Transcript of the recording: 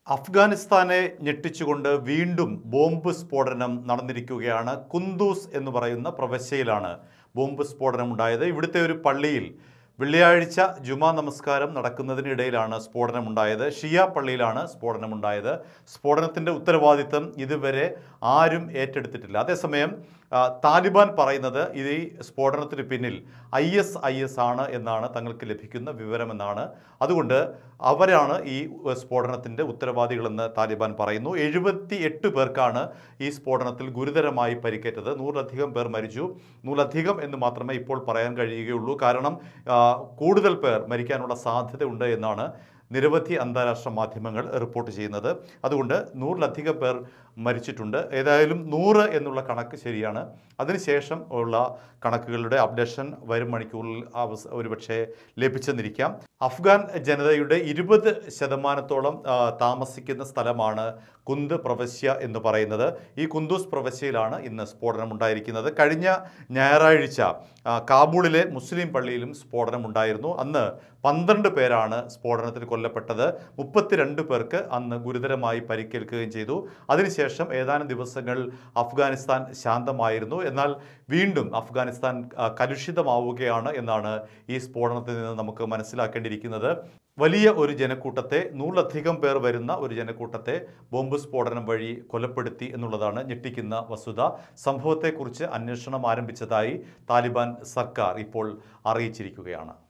അഫ്ഗാനിസ്ഥാനെ ഞെട്ടിച്ചുകൊണ്ട് വീണ്ടും ബോംബ് സ്ഫോടനം നടന്നിരിക്കുകയാണ് കുന്ദൂസ് എന്ന് പറയുന്ന പ്രവശ്യയിലാണ് ബോംബ് സ്ഫോടനം ഉണ്ടായത് ഇവിടുത്തെ ഒരു പള്ളിയിൽ വെള്ളിയാഴ്ച ജുമാ നമസ്കാരം നടക്കുന്നതിനിടയിലാണ് സ്ഫോടനമുണ്ടായത് ഷിയ പള്ളിയിലാണ് സ്ഫോടനമുണ്ടായത് സ്ഫോടനത്തിൻ്റെ ഉത്തരവാദിത്തം ഇതുവരെ ആരും ഏറ്റെടുത്തിട്ടില്ല അതേസമയം ആ, താലിബാൻ പറയുന്നത് ഇത് ഈ സ്ഫോടനത്തിന് പിന്നിൽ ഐ എസ് ഐ എസ് ആണ് എന്നാണ് തങ്ങൾക്ക് ലഭിക്കുന്ന വിവരമെന്നാണ് അതുകൊണ്ട് അവരാണ് ഈ സ്ഫോടനത്തിൻ്റെ ഉത്തരവാദികളെന്ന് താലിബാൻ പറയുന്നു എഴുപത്തി എട്ട് പേർക്കാണ് ഈ സ്ഫോടനത്തിൽ ഗുരുതരമായി പരിക്കേറ്റത് നൂറിലധികം പേർ മരിച്ചു നൂറിലധികം എന്ന് മാത്രമേ ഇപ്പോൾ പറയാൻ കഴിയുകയുള്ളൂ കാരണം ആ, കൂടുതൽ പേർ മരിക്കാനുള്ള സാധ്യതയുണ്ട് എന്നാണ് നിരവധി അന്താരാഷ്ട്ര മാധ്യമങ്ങൾ റിപ്പോർട്ട് ചെയ്യുന്നത് അതുകൊണ്ട് നൂറിലധികം പേർ മരിച്ചിട്ടുണ്ട് ഏതായാലും നൂറ് എന്നുള്ള കണക്ക് ശരിയാണ് അതിനുശേഷം ഉള്ള കണക്കുകളുടെ അപ്ഡേഷൻ വരും മണിക്കൂറിൽ അവസ ഒരുപക്ഷെ ലഭിച്ചെന്നിരിക്കാം അഫ്ഗാൻ ജനതയുടെ ഇരുപത് ശതമാനത്തോളം ആ, താമസിക്കുന്ന സ്ഥലമാണ് കുന്ത് പ്രവശ്യ എന്ന് പറയുന്നത് ഈ കുന്ദൂസ് പ്രവശ്യയിലാണ് ഇന്ന് സ്ഫോടനം ഉണ്ടായിരിക്കുന്നത് കഴിഞ്ഞ ഞായറാഴ്ച ആ, കാബൂളിലെ മുസ്ലിം പള്ളിയിലും സ്ഫോടനം ഉണ്ടായിരുന്നു അന്ന് പന്ത്രണ്ട് പേരാണ് സ്ഫോടനത്തിൽ കൊല്ലപ്പെട്ടത് മുപ്പത്തിരണ്ട് പേർക്ക് അന്ന് ഗുരുതരമായി പരിക്കേൽക്കുകയും ചെയ്തു അതിനുശേഷം ഏതാനും ദിവസങ്ങൾ അഫ്ഗാനിസ്ഥാൻ ശാന്തമായിരുന്നു എന്നാൽ വീണ്ടും അഫ്ഗാനിസ്ഥാൻ ആ, കലുഷിതമാവുകയാണ് എന്നാണ് ഈ സ്ഫോടനത്തിൽ നിന്ന് നമുക്ക് മനസ്സിലാക്കേണ്ടിയിരിക്കുന്നത് വലിയ ഒരു ജനക്കൂട്ടത്തെ നൂറിലധികം പേർ വരുന്ന ഒരു ജനക്കൂട്ടത്തെ ബോംബ് സ്ഫോടനം വഴി കൊലപ്പെടുത്തി എന്നുള്ളതാണ് ഞെട്ടിക്കുന്ന വസ്തുത സംഭവത്തെക്കുറിച്ച് അന്വേഷണം ആരംഭിച്ചതായി താലിബാൻ സർക്കാർ ഇപ്പോൾ അറിയിച്ചിരിക്കുകയാണ്